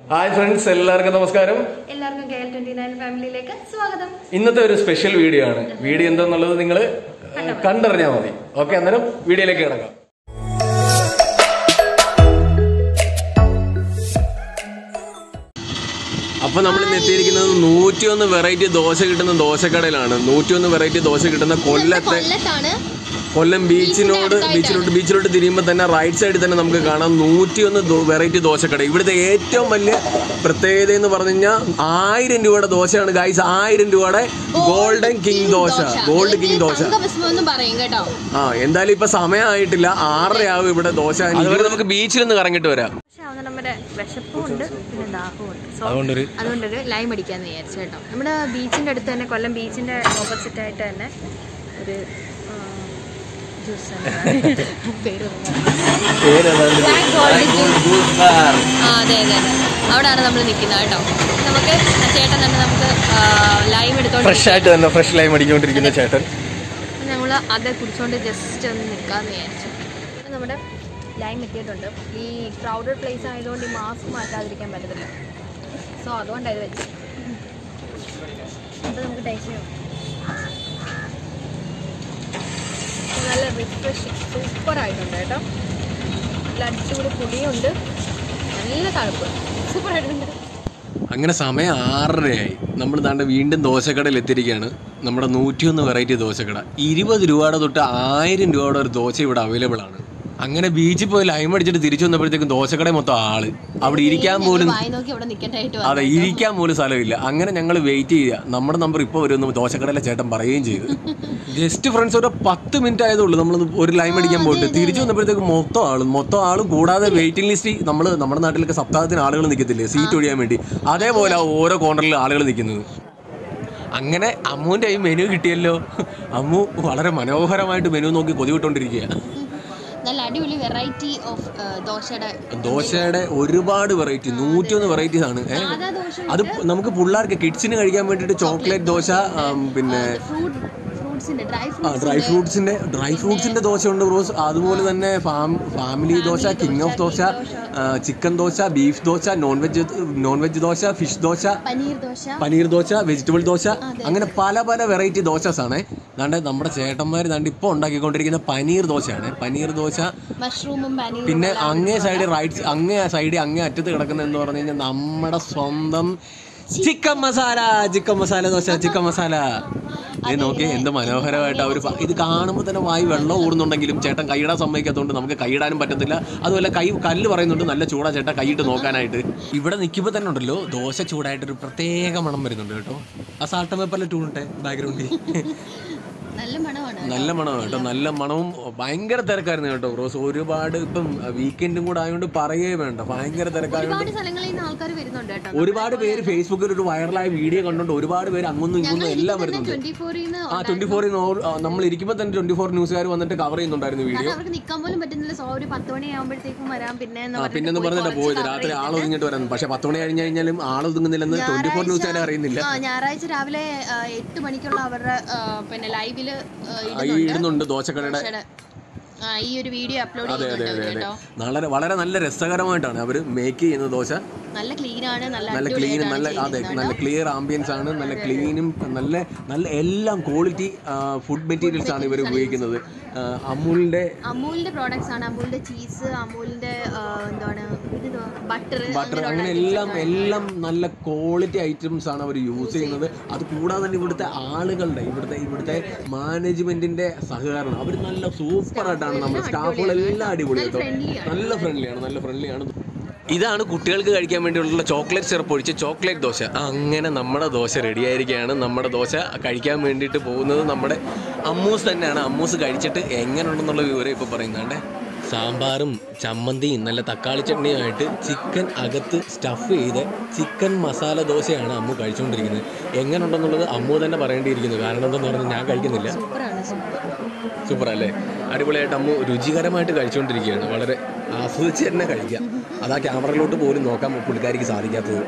Hi friends എല്ലാവർക്കും നമസ്കാരം എല്ലാവർക്കും കെ എൽ ട്വന്റി നയൻ ഫാമിലിയിലേക്ക് സ്വാഗതം ഇന്നത്തെ ഒരു സ്പെഷ്യൽ വീഡിയോ ആണ് വീഡിയോ എന്താന്നുള്ളത് നിങ്ങൾ കണ്ടറിഞ്ഞാൽ മതി ഓക്കെ അന്നേരം വീഡിയോയിലേക്ക് കിടക്കാം അപ്പൊ നമ്മൾ ഇന്ന് എത്തിയിരിക്കുന്നത് നൂറ്റിയൊന്ന് വെറൈറ്റി ദോശ കിട്ടുന്ന ദോശക്കടയിലാണ് നൂറ്റിയൊന്ന് വെറൈറ്റി ദോശ കിട്ടുന്ന കൊല്ലത്തെ കൊല്ലത്താണ് കൊല്ലം ബീച്ചിനോട് ബീച്ചിലോട്ട് ബീച്ചിലോട്ട് തിരിയുമ്പോൾ തന്നെ റൈറ്റ് സൈഡിൽ തന്നെ നമുക്ക് കാണാം നൂറ്റിയൊന്ന് വെറൈറ്റി ദോശക്കട ഇവിടുത്തെ ഏറ്റവും വലിയ പ്രത്യേകത എന്ന് പറഞ്ഞു കഴിഞ്ഞാൽ ആയിരം രൂപയുടെ ദോശയാണ് ഗൈസ് ആയിരം രൂപയുടെ golden king dosa gold king dosa തങ്കഭസ്മം പറയും കേട്ടോ ആ എന്തായാലും ഇപ്പൊ സമയമായിട്ടില്ല ആറരയാവും ഇവിടെ ദോശ അതുപോലെ നമുക്ക് ബീച്ചിൽ നിന്ന് കറങ്ങിട്ട് വരാം പക്ഷെ അവന് നമ്മുടെ വിശപ്പും ഉണ്ട് പിന്നെ ദാഹവും ഉണ്ട് സോ അതുകൊണ്ടൊരു അതുകൊണ്ടൊരു ലൈം അടിക്കാന്ന് വിചാരിച്ചു കേട്ടോ നമ്മുടെ ബീച്ചിന്റെ അടുത്ത് തന്നെ കൊല്ലം ബീച്ചിന്റെ ഓപ്പോസിറ്റ് ആയിട്ട് തന്നെ ഒരു ജ്യൂസ് പേര് ആ അതെ അതെ അതെ അവിടെയാണ് നമ്മൾ നിൽക്കുന്നത് കേട്ടോ നമുക്ക് ആ ചേട്ടൻ തന്നെ നമുക്ക് ലൈം എടുത്തോണ്ട് ഫ്രഷ് ആയിട്ട് തന്നെ ഫ്രഷ് ലൈം അടിക്കൊണ്ടിരിക്കുന്ന ചേട്ടൻ നമ്മൾ അത് കുടിച്ചുകൊണ്ട് ജസ്റ്റ് ഒന്ന് നിൽക്കാമെന്ന് വിചാരിച്ചു അപ്പോൾ നമ്മുടെ ലൈം എത്തിയിട്ടുണ്ട് ഈ ക്രൗഡഡ് പ്ലേസ് ആയതുകൊണ്ട് ഈ മാസ്ക് മാറ്റാതിരിക്കാൻ പറ്റത്തില്ല സോ അതുകൊണ്ടാണ് ഇത് വെച്ചത് അപ്പോൾ നമുക്ക് ടേസ്റ്റ് ചെയ്യാം നല്ല റിഫ്രഷിങ് സൂപ്പറായിട്ടുണ്ട് കേട്ടോ നല്ല അടിച്ചുകൂടി പുളിയുണ്ട് നല്ല തണുപ്പ് സൂപ്പറായിട്ടുണ്ട് അങ്ങനെ സമയം ആറരയായി നമ്മൾ താണ്ട വീണ്ടും ദോശക്കടയിൽ എത്തിയിരിക്കുകയാണ് നമ്മുടെ നൂറ്റിയൊന്ന് വെറൈറ്റി ദോശക്കട ഇരുപത് രൂപയുടെ തൊട്ട് ആയിരം രൂപയുടെ ഒരു ദോശ ഇവിടെ അവൈലബിൾ ആണ് അങ്ങനെ ബീച്ചിൽ പോയി ലൈം അടിച്ചിട്ട് തിരിച്ചു വന്നപ്പോഴത്തേക്കും ദോശക്കട മൊത്തം ആള് അവിടെ ഇരിക്കാൻ പോലും വായി നോക്കി ഇവിടെ നിൽക്കേണ്ടതായിട്ട് അതെ ഇരിക്കാൻ പോലും സ്ഥലമില്ല അങ്ങനെ ഞങ്ങൾ വെയിറ്റ് ചെയ്യുക നമ്മുടെ നമ്പർ ഇപ്പോൾ വരുമെന്ന് ദോശക്കടയിലെ ചേട്ടൻ പറയുകയും ചെയ്തു ജസ്റ്റ് ഫ്രണ്ട്സ് ഒരു പത്ത് മിനിറ്റ് ആയതുള്ളൂ നമ്മൾ ഒരു ലൈം അടിക്കാൻ പോയിട്ട് തിരിച്ചു വന്നപ്പോഴത്തേക്ക് മൊത്തം ആളും മൊത്തം ആളും കൂടാതെ വെയിറ്റിംഗ് ലിസ്റ്റ് നമ്മൾ നമ്മുടെ നാട്ടിലൊക്കെ സപ്താഹത്തിന് ആളുകൾ നിൽക്കത്തില്ലേ സീറ്റ് ഒഴിയാൻ വേണ്ടി അതേപോലെ ആ ഓരോ കോർണറിൽ ആളുകൾ നിൽക്കുന്നത് അങ്ങനെ അമ്മുവിൻ്റെ ഈ മെനു കിട്ടിയല്ലോ അമ്മു വളരെ മനോഹരമായിട്ട് മെനു നോക്കി കൊതിവിട്ടുകൊണ്ടിരിക്കുക നല്ല അടിപൊളി വെറൈറ്റി ഓഫ് ദോശയുടെ ദോശയുടെ ഒരുപാട് വെറൈറ്റി നൂറ്റിയൊന്ന് വെറൈറ്റീസ് ആണ് ഏ? സാധാ ദോശ അത് നമുക്ക് പിള്ളേർക്ക് കിഡ്സിന് കഴിക്കാൻ വേണ്ടിയിട്ട് ചോക്ലേറ്റ് ദോശ ആം, പിന്നെ ഫ്രൂട്ട് ഫ്രൂട്ട്സിന്റെ ഡ്രൈ ആ, ഡ്രൈ ഫ്രൂട്ട്സിന്റെ ഡ്രൈ ഫ്രൂട്ട്സിന്റെ ദോശ ഉണ്ട് റോസ് അതുപോലെ തന്നെ ഫാം family dosa king of dosa ആ, chicken dosa beef dosa non veg non veg dosa fish dosa paneer dosa paneer dosa vegetable dosa അങ്ങനെ പല പല വെറൈറ്റി ദോശസ് ആണ് ദാണ്ട് നമ്മുടെ ചേട്ടന്മാർ ദാണ്ട് ഇപ്പോൾ ഉണ്ടാക്കിക്കൊണ്ടിരിക്കുന്ന പനീർ ദോശയാണ് പനീർ ദോശ മഷ്റൂമും പനീറും പിന്നെ അങ്ങേ സൈഡ് റൈറ്റ് അങ്ങേ സൈഡ് അങ്ങേ അറ്റത്ത് കിടക്കുന്ന എന്ന് പറഞ്ഞു കഴിഞ്ഞാൽ നമ്മുടെ സ്വന്തം chicken masala chicken masala dosa chicken masala ഇത് നോക്കി എന്ത് മനോഹരമായിട്ട് അവർ ഇത് കാണുമ്പോൾ തന്നെ വായി വെള്ളം ഊറുന്നുണ്ടെങ്കിലും ചേട്ടൻ കൈയിടാൻ സമ്മതിക്കാത്തതുകൊണ്ട് നമുക്ക് കൈയിടാനും പറ്റത്തില്ല അതുപോലെ കൈ കല്ല് പറയുന്നുണ്ട് നല്ല ചൂടാ ചേട്ടാ കൈയിട്ട് നോക്കാനായിട്ട് ഇവിടെ നിൽക്കുമ്പോൾ തന്നെ ഉണ്ടല്ലോ ദോശ ചൂടായിട്ടൊരു പ്രത്യേക മണം വരുന്നുണ്ട് കേട്ടോ ആ സാൾട്ടം പേപ്പറിലെ ടൂണിട്ടെ ബാക്ക്ഗ്രൗണ്ടിൽ നല്ല മണമാണ് നല്ല മണമാണ് കേട്ടോ നല്ല മണവും ഭയങ്കര തിരക്കായിരുന്നു കേട്ടോ റോസ് ഒരുപാട് ഇപ്പം വീക്കെൻഡും കൂടെ ആയതുകൊണ്ട് പറയേ വേണ്ട ഭയങ്കര തിരക്കായതുകൊണ്ട് ഒരുപാട് സ്ഥലങ്ങളിൽ നിന്ന് ആൾക്കാർ വരുന്നുണ്ട് കേട്ടോ ഒരുപാട് പേര് ഫേസ്ബുക്കിൽ ഒരു വൈറലായ വീഡിയോ കണ്ടുകൊണ്ട് ഒരുപാട് പേര് അങ്ങൊന്നും ഇങ്ങൊന്നും എല്ലാം വരുന്നുണ്ട് ട്വന്റി ഫോറിന്ന് ആ ട്വന്റി ഫോറിൽ നമ്മൾ ഇരിക്കുമ്പോൾ തന്നെ ട്വന്റി ഫോർ ന്യൂസുകാർ വന്നിട്ട് കവർ ചെയ്യുന്നുണ്ടായിരുന്നു വീഡിയോ അവർക്ക് നിൽക്കാൻ പോലും പറ്റുന്നില്ല സോ ഒരു പത്ത് മണി ആകുമ്പോഴത്തേക്കും വരാം പിന്നെ എന്ന് ആ പറഞ്ഞിട്ട് പിന്നെന്ന് പറഞ്ഞിട്ട് പോയത് രാത്രി ആൾ ഒതുങ്ങിട്ട് വരാൻ പക്ഷെ പത്ത് മണി കഴിഞ്ഞ് കഴിഞ്ഞാലും ആൾ ഒതുങ്ങുന്നില്ലെന്ന് ട്വന്റി ഫോർ ന്യൂസുകാരെ അറിയുന്നില്ല ആ ഞായറാഴ്ച രാവിലെ ആ, എട്ട് മണിക്കുള്ള അവരുടെ ആ, പിന്നെ ലൈവില് ആ, ഈ ഇടുന്നുണ്ട് ദോശക്കടയുടെ ഈ ഒരു വീഡിയോ അപ്ലോഡ് ചെയ്യുന്നുണ്ട് അവര് കേട്ടോ വളരെ വളരെ നല്ല രസകരമായിട്ടാണ് അവർ മേക്ക് ചെയ്യുന്ന ദോശ നല്ല ക്ലീൻ ആണ് നല്ല നല്ല ക്ലീൻ നല്ല അതെ നല്ല ക്ലിയർ ആംബിയൻസ് ആണ് നല്ല ക്ലീനും നല്ല നല്ല എല്ലാം ക്വാളിറ്റി ഫുഡ് മെറ്റീരിയൽസ് ആണ് ഇവർ ഉപയോഗിക്കുന്നത് ആ, അമൂലിന്റെ അമൂലിന്റെ പ്രോഡക്ട്സ് ആണ് അമൂലിന്റെ ചീസ് അമൂലിന്റെ ആ, എന്താണ് ഇത് ബട്ടർ ബട്ടർ അങ്ങനെ എല്ലാം എല്ലാം നല്ല ക്വാളിറ്റി ഐറ്റംസ് ആണ് അവർ യൂസ് ചെയ്യുന്നത് അത് കൂടാതെ തന്നെ ഇവിടുത്തെ ആളുകളുടെ ഇവിടുത്തെ ഇവിടുത്തെ മാനേജ്മെന്റിന്റെ സഹകരണം അവർ നല്ല സൂപ്പർ ആയിട്ടാണ് നമ്മുടെ സ്റ്റാഫുകൾ എല്ലാം അടിപൊളി കേട്ടോ നല്ല ഫ്രണ്ട്ലിയാണ് നല്ല ഫ്രണ്ട്ലിയാണ് ഇതാണ് കുട്ടികൾക്ക് കഴിക്കാൻ വേണ്ടിയുള്ള ചോക്ലേറ്റ് സിറപ്പ് ഒഴിച്ച് ചോക്ലേറ്റ് ദോശ അങ്ങനെ നമ്മുടെ ദോശ റെഡി ആയിരിക്കുകയാണ് നമ്മുടെ ദോശ കഴിക്കാൻ വേണ്ടിയിട്ട് പോകുന്നത് നമ്മുടെ അമ്മൂസ് തന്നെയാണ് അമ്മൂസ് കഴിച്ചിട്ട് എങ്ങനെയുണ്ടെന്നുള്ള വിവരം ഇപ്പോൾ പറയുന്നുണ്ട് സാമ്പാറും ചമ്മന്തിയും നല്ല തക്കാളി ചട്നിയുമായിട്ട് ചിക്കൻ അകത്ത് സ്റ്റഫ് ചെയ്ത് ചിക്കൻ മസാല ദോശയാണ് അമ്മു കഴിച്ചുകൊണ്ടിരിക്കുന്നത് എങ്ങനെയുണ്ടെന്നുള്ളത് അമ്മു തന്നെ പറയേണ്ടിയിരിക്കുന്നു കാരണം എന്താണെന്ന് പറഞ്ഞാൽ ഞാൻ കഴിക്കുന്നില്ല സൂപ്പറാണ് സൂപ്പർ സൂപ്പർ അല്ലേ അടിപൊളിയായിട്ട് അമ്മു രുചികരമായിട്ട് കഴിച്ചുകൊണ്ടിരിക്കുകയാണ് വളരെ ആസ്വദിച്ച് തന്നെ കഴിക്കാം അതാ ക്യാമറയിലോട്ട് പോലും നോക്കാൻ പുള്ളിക്കാരിക്ക് സാധിക്കാത്തത്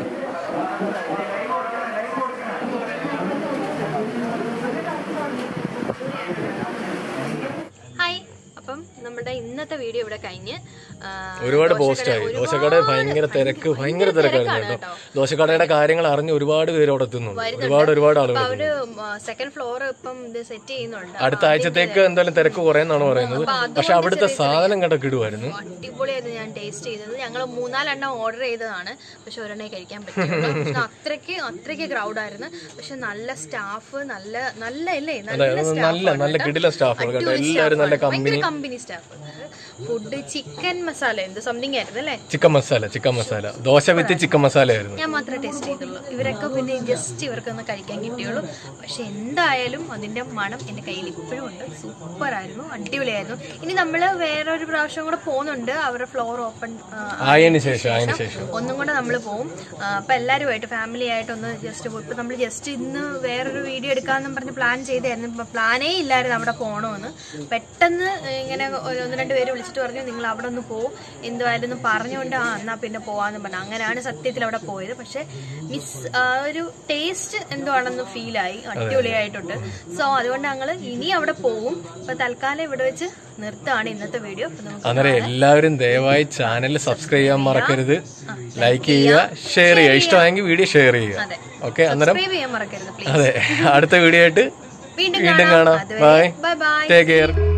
ഹായ് അപ്പം നമ്മുടെ ഇന്നത്തെ വീഡിയോ ഇവിടെ കഴിഞ്ഞ് ആ, ഒരുപാട് ദോശക്കട- പോസ്റ്റായി ഒരുപാട് ദോശക്കട ഭയങ്കര തിരക്ക് ഭയങ്കര തിരക്കായിരുന്നു തിരക്കാണ് കേട്ടോ ദോശക്കടയുടെ കാര്യങ്ങൾ അറിഞ്ഞ് ഒരുപാട് പേര് അവിടെ എത്തുന്നു ഒരുപാട് ഒരുപാട് ആളുകൾ അപ്പൊ അവര് സെക്കൻഡ് ഫ്ലോർ ഇപ്പം ഇത് സെറ്റ് ചെയ്യുന്നുണ്ട് അടുത്ത ആഴ്ചത്തേക്ക് എന്തായാലും തിരക്ക് കുറയെന്നാണ് പറയുന്നത് പക്ഷെ അവിടുത്തെ സാധനം കണ്ടൊക്കെ ഇടുമായിരുന്നു അടിപൊളിയായിരുന്നു ഞാൻ ടേസ്റ്റ് ചെയ്തത് ഞങ്ങൾ മൂന്നാലെണ്ണം ഓർഡർ ചെയ്തതാണ് പക്ഷെ ഒരെണ്ണേ കഴിക്കാൻ പറ്റില്ല പക്ഷെ അത്രയ്ക്ക് അത്രയ്ക്ക് ക്രൗഡായിരുന്നു പക്ഷെ നല്ല സ്റ്റാഫ് നല്ല നല്ല അല്ലേ നല്ല നല്ല നല്ല കിടില സ്റ്റാഫുകൾ കേട്ടോ എല്ലാവരും നല്ല company company staff food chicken masala എന്ത് സംതിങ് ആയിരുന്നു അല്ലേ chicken masala chicken masala dosa with chicken masala ആയിരുന്നു ഞാൻ മാത്രമേ ടേസ്റ്റ് ചെയ്തുള്ളൂ ഇവരൊക്കെ പിന്നെ ജസ്റ്റ് ഇവർക്കൊന്ന് കഴിക്കാൻ കിട്ടിയുള്ളൂ പക്ഷെ എന്തായാലും അതിന്റെ മണം എന്റെ കയ്യിൽ ഇപ്പോഴും ഉണ്ട് സൂപ്പർ ആയിരുന്നു അടിപൊളിയായിരുന്നു ഇനി നമ്മൾ വേറൊരു പ്രാവശ്യം കൂടെ പോകുന്നുണ്ട് അവരുടെ ഫ്ലോർ ഓപ്പൺ ആയതിനു ശേഷം ആയതിനു ശേഷം ഒന്നും കൂടെ നമ്മൾ പോവും ആ, അപ്പൊ എല്ലാവരുമായിട്ട് ഫാമിലി ആയിട്ടൊന്ന് ജസ്റ്റ് ഇപ്പൊ നമ്മൾ ജസ്റ്റ് ഇന്ന് വേറൊരു വീഡിയോ എടുക്കാന്നും പറഞ്ഞ് പ്ലാൻ ചെയ്തായിരുന്നു ഇപ്പൊ പ്ലാനേ ഇല്ലായിരുന്നു അവിടെ പോകണമെന്ന് പെട്ടെന്ന് ഇങ്ങനെ ഒരു ഒന്ന് രണ്ട് പേര് വിളിച്ചിട്ട് പറഞ്ഞു നിങ്ങൾ അവിടെ ഒന്ന് പോവും എന്തുവായാലും ഒന്ന് പറഞ്ഞുകൊണ്ട് ആ എന്നാ പിന്നെ പോവാന്ന് പറഞ്ഞു അങ്ങനെയാണ് സത്യത്തിൽ അവിടെ പോയത് പക്ഷെ മിസ് ആ ഒരു ടേസ്റ്റ് എന്തുവാണെന്ന് ഫീലായി അടിപൊളിയായിട്ടുണ്ട് സോ അതുകൊണ്ട് ഞങ്ങൾ ഇനി അവിടെ പോവും ഇപ്പൊ തൽക്കാലം ഇവിടെ വെച്ച് നിർത്താണ് ഇന്നത്തെ വീഡിയോ അപ്പൊ നമുക്ക് അന്നേരം എല്ലാവരും ദയവായി ചാനൽ സബ്സ്ക്രൈബ് ചെയ്യാൻ മറക്കരുത് ലൈക്ക് ചെയ്യുക ഷെയർ ചെയ്യുക ഇഷ്ടമായെങ്കിൽ വീഡിയോ ഷെയർ ചെയ്യുക അതെ. ഓക്കെ അന്നേരം സബ്സ്ക്രൈബ് ചെയ്യാൻ മറക്കരുത് പ്ലീസ് അതെ അടുത്ത വീഡിയോ ആയിട്ട് വീണ്ടും വീണ്ടും കാണാം കാണാം അതുവരെ bye bye bye take care